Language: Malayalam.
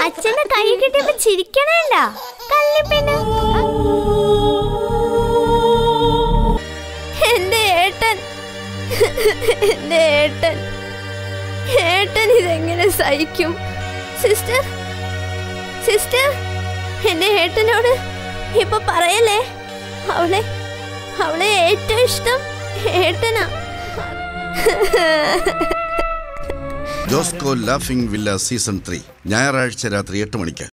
അച്ഛന്റെ കൈ കിട്ടിയപ്പോ ചിരിക്കണേണ്ട കള്ളിപ്പെണ്ണ് എന്റെ ഏട്ടൻ എന്റെ ഏട്ടൻ ഏട്ടൻ ഇതെങ്ങനെ സഹിക്കും സിസ്റ്റർ സിസ്റ്റർ എന്റെ ഏട്ടനോട് ഇപ്പൊ പറയല്ലേ അവളെ അവളെ ഏറ്റവും ഇഷ്ടം ഏട്ടനാ Josco laughing villa season three ഞായറാഴ്ച രാത്രി എട്ട് മണിക്ക്